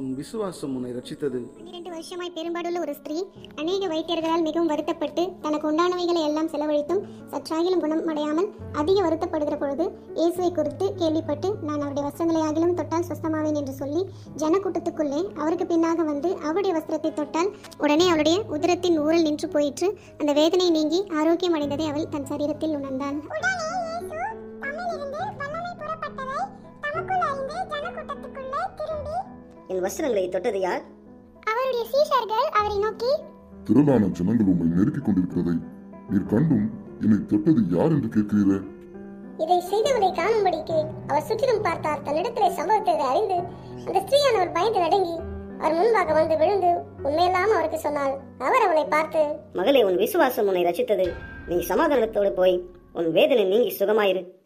உன் விசுவாசம் உன்னை ரட்சித்தது பன்னிரண்டு வருஷமாய் பெரும்பாடுள்ள ஒரு ஸ்திரீ அநேக வைத்தியர்களால் மிகவும் வருத்தப்பட்டு தனக்கு உண்டானவைகளை எல்லாம் செலவழித்தும் சற்றாகிலும் குணமடையாமல் அதிக வருத்தப்படுகிற பொழுது இயேசுவை குறித்து கேள்விப்பட்டு நான் அவருடைய வஸ்திரங்களை ஆகிலும் தொட்டால் சுஸ்தமாவேன் என்று சொல்லி ஜனக்கூட்டத்துக்குள்ளே அவருக்கு பின்னாக வந்து அவருடைய வஸ்திரத்தை தொட்டால் உடனே அவளுடைய உதரத்தின் ஊரல் நின்று போயிற்று அந்த வேதனை நீங்கி ஆரோக்கியம் அடைந்ததை அவள் தன் சரீரத்தில் உணர்ந்தாள் என் வஸ்திரங்களை தொட்டது யார் அவருடைய சீஷர்கள் அவரை நோக்கி திரளான ஜனங்கள் உம்மை நெருக்கிக் கொண்டிருக்கிறதை நீர் கண்டும் என்னை தொட்டது யார் என்று கேட்கிறீரே இதை செய்தவனை காணும்படிக்கு அவர் சுற்றிலும் பார்த்தார் தன்னிடத்திலே சம்பவத்தை அறிந்து அந்த ஸ்திரீயானவர் பயந்து நடுங்கி அவர் முன்பாக வந்து விழுந்து உண்மையெல்லாம் அவருக்கு சொன்னாள் அவர் அவளை பார்த்து மகளே உன் விசுவாசம் உன்னை ரட்சித்தது நீ சமாதானத்தோடு போய் உன் வேதனை நீங்கி சுகமாயிரு